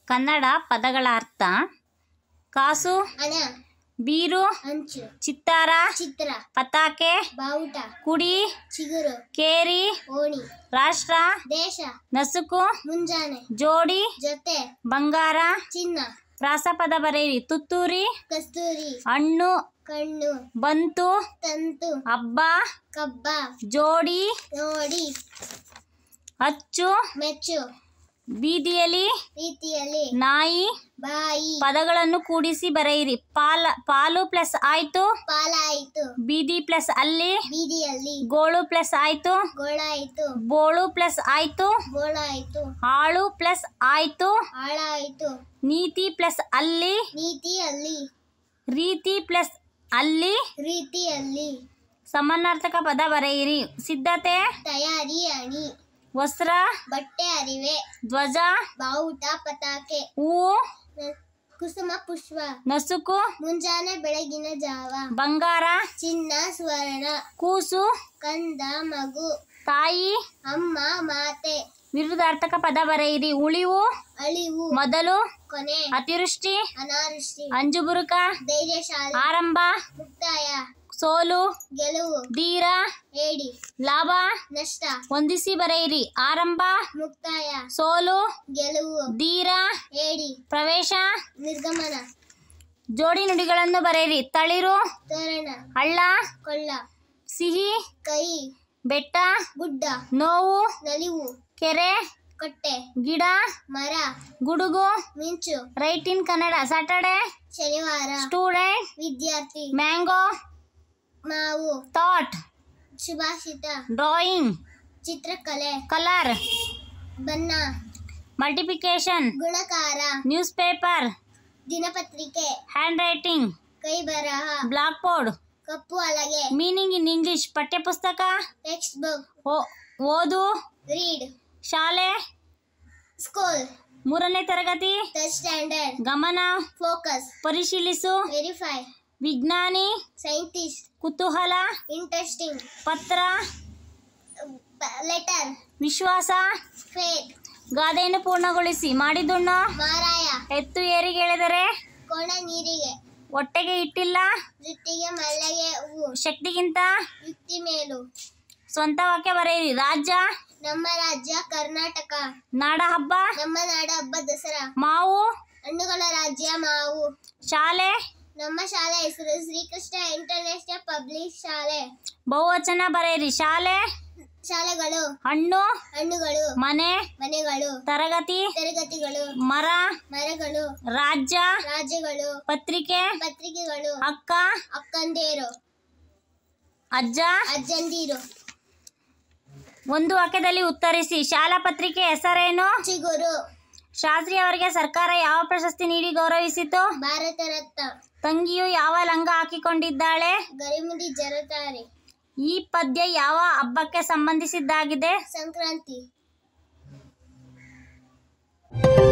ಕನ್ನಡ ಪದಗಳ ಅರ್ಥ ಕಾಸು ಹಣ ಬೀರು ಅಂಚು ಚಿತ್ತಾರ ಚಿತ್ರ ಪತಾಕೆ ಬಾವುಟ ಕುಡಿ ಚಿಗುರು ಕೇರಿ ಓಣಿ ರಾಷ್ಟ್ರ ದೇಶ ನಸುಕು ಮುಂಜಾನೆ ಜೋಡಿ ಜೊತೆ ಬಂಗಾರ ಚಿನ್ನ ಪ್ರಾಸಪದ ಬರೆಯಿರಿ ತುತ್ತೂರಿ ಕಸ್ತೂರಿ ಹಣ್ಣು ಕಣ್ಣು ಬಂತು ತಂತು ಹಬ್ಬ ಕಬ್ಬ ಜೋಡಿ ನೋಡಿ ಅಚ್ಚು ಮೆಚ್ಚು ಬೀದಿಯಲ್ಲಿ ರೀತಿಯಲ್ಲಿ ನಾಯಿ ಬಾಯಿ ಪದಗಳನ್ನು ಕೂಡಿಸಿ ಬರೆಯಿರಿ ಪಾಲ ಪಾಲು ಪ್ಲಸ್ ಆಯ್ತು ಪಾಲಾಯಿತು ಬೀದಿ ಪ್ಲಸ್ ಅಲ್ಲಿ ಬೀದಿಯಲ್ಲಿ ಗೋಳು ಪ್ಲಸ್ ಆಯ್ತು ಗೋಳಾಯಿತು ಬೋಳು ಪ್ಲಸ್ ಆಯ್ತು ಗೋಳಾಯಿತು ಆಳು ಪ್ಲಸ್ ಆಯ್ತು ಆಳಾಯಿತು ನೀತಿ ಪ್ಲಸ್ ಅಲ್ಲಿ ನೀತಿಯಲ್ಲಿ ರೀತಿ ಪ್ಲಸ್ ಅಲ್ಲಿ ರೀತಿಯಲ್ಲಿ ಸಮಾನಾರ್ಥಕ ಪದ ಬರೆಯಿರಿ ಸಿದ್ಧತೆ ತಯಾರಿ ಅಣಿ ವಸ್ತ್ರ ಬಟ್ಟೆ ಅರಿವೆ ಧ್ವಜ ಬಾವುಟ ಪತಾಕೆ ಹೂವು ನ- ಕುಸುಮ ಪುಷ್ಪ ನಸುಕು ಮುಂಜಾನೆ ಬೆಳಗಿನ ಜಾವ ಬಂಗಾರ ಚಿನ್ನ ಸ್ವರ್ಣ ಕೂಸು ಕಂದ ಮಗು ತಾಯಿ ಅಮ್ಮ ಮಾತೆ ವಿರುದ್ಧಾರ್ಥಕ ಪದ ಬರೆಯಿರಿ ಉಳಿವು ಅಳಿವು ಮೊದಲು ಕೊನೆ ಅತಿವೃಷ್ಟಿ ಅನಾವೃಷ್ಟಿ ಅಂಜುಬುರುಕ ಧೈರ್ಯಶಾಲಿ ಆರಂಭ ಮುಕ್ತಾಯ ಸೋಲು ಗೆಲುವು ಧೀರ ಹೇಳಿ ಲಾಭ ನಷ್ಟ ಹೊಂದಿಸಿ ಬರೆಯಿರಿ ಆರಂಭ ಮುಕ್ತಾಯ ಸೋಲು ಗೆಲುವು ಧೀರ ಹೇಳಿ ಪ್ರವೇಶ ನಿರ್ಗಮನ ಜೋಡಿ ನುಡಿಗಳನ್ನು ಬರೆಯಿರಿ ತಳಿರು ತೋರಣ ಹಳ್ಳ ಕೊಳ್ಳ ಸಿಹಿ ಕೈ ಬೆಟ್ಟ ಗುಡ್ಡ ನೋವು ನಲಿವು ಕೆರೆ ಕಟ್ಟೆ ಗಿಡ ಮರ ಗುಡುಗು ಮಿಂಚು ರೈಟ್ ಇನ್ ಕನ್ನಡ ಸ್ಯಾಟರ್ಡೆ ಶನಿವಾರ ಸ್ಟೂಡೆಂಟ್ ವಿದ್ಯಾರ್ಥಿ ಮ್ಯಾಂಗೋ ಮಾವು ಥಾಟ್ ಸುಭಾಷಿತ ಡ್ರಾಯಿಂಗ್ ಚಿತ್ರಕಲೆ ಕಲರ್ ಬಣ್ಣ ಮಲ್ಟಿಪ್ಲಿಕೇಶನ್ ಗುಣಕಾರ ನ್ಯೂಸ್ ಪೇಪರ್ ದಿನಪತ್ರಿಕೆ ಹ್ಯಾಂಡ್ ರೈಟಿಂಗ್ ಕೈ ಬರಹ ಬ್ಲಾಕ್ ಬೋರ್ಡ್ ಕಪ್ಪು ಹಲಗೆ ಮೀನಿಂಗ್ ಇನ್ ಇಂಗ್ಲಿಷ್ ಪಠ್ಯಪುಸ್ತಕ ಟೆಕ್ಸ್ಟ್ ಬುಕ್ ಓ- ಓದು ರೀಡ್ ಶಾಲೆ ಸ್ಕೂಲ್ ಮೂರನೇ ತರಗತಿ ಥರ್ಡ್ ಸ್ಟ್ಯಾಂಡರ್ಡ್ ಗಮನ ಫೋಕಸ್ ಪರಿಶೀಲಿಸು ವೆರಿಫೈ ವಿಜ್ಞಾನಿ ಸೈಂಟಿಸ್ಟ್ ಕುತೂಹಲ ಇಂಟ್ರೆಸ್ಟಿಂಗ್ ಪತ್ರ ಲೆಟರ್ ವಿಶ್ವಾಸ ಫೇತ್ ಗಾದೆಯನ್ನು ಪೂರ್ಣಗೊಳಿಸಿ ಮಾಡಿದುಣ್ಣು ಮಾರಾಯ ಎತ್ತು ಏರಿಗೆ ಎಳೆದರೆ ಕೋಣ ನೀರಿಗೆ ಹೊಟ್ಟೆಗೆ ಇಟ್ಟಿಲ್ಲ ಜುಟ್ಟಿಗೆ ಮಲ್ಲಿಗೆ ಹೂವು ಶಕ್ತಿಗಿಂತ ಯುಕ್ತಿ ಮೇಲು ಸ್ವಂತ ವಾಕ್ಯ ಬರೆಯಿರಿ ರಾಜ್ಯ ನಮ್ಮ ರಾಜ್ಯ ಕರ್ನಾಟಕ ನಾಡ ಹಬ್ಬ ನಮ್ಮ ನಾಡ ಹಬ್ಬ ದಸರಾ ಮಾವು ಹಣ್ಣುಗಳ ರಾಜ್ಯ ಮಾವು ಶಾಲೆ ನಮ್ಮ ಶಾಲೆ ಹೆಸರು ಶ್ರೀಕೃಷ್ಣ ಇಂಟರ್ನ್ಯಾಷನಲ್ ಪಬ್ಲಿಕ್ ಶಾಲೆ ಬಹುವಚನ ಬರೆಯಿರಿ ಶಾಲೆ ಶಾಲೆಗಳು ಹಣ್ಣು ಹಣ್ಣುಗಳು ಮನೆ ಮನೆಗಳು ತರಗತಿ ತರಗತಿಗಳು ಮರ ಮರಗಳು ರಾಜ್ಯ ರಾಜ್ಯಗಳು ಪತ್ರಿಕೆ ಪತ್ರಿಕೆಗಳು ಅಕ್ಕ ಅಕ್ಕಂದೇರು ಅಜ್ಜ ಅಜ್ಜಂದಿರು ಒಂದು ವಾಕ್ಯದಲ್ಲಿ ಉತ್ತರಿಸಿ ಶಾಲಾ ಪತ್ರಿಕೆ ಹೆಸರೇನು ಚಿಗುರು ಶಾಸ್ತ್ರಿ ಅವರಿಗೆ ಸರ್ಕಾರ ಯಾವ ಪ್ರಶಸ್ತಿ ನೀಡಿ ಗೌರವಿಸಿತು ಭಾರತ ರತ್ನ ತಂಗಿಯು ಯಾವ ಲಂಗ ಹಾಕಿಕೊಂಡಿದ್ದಾಳೆ ಗರಿಮುಡಿ ಜರತಾರೆ ಈ ಪದ್ಯ ಯಾವ ಹಬ್ಬಕ್ಕೆ ಸಂಬಂಧಿಸಿದ್ದಾಗಿದೆ ಸಂಕ್ರಾಂತಿ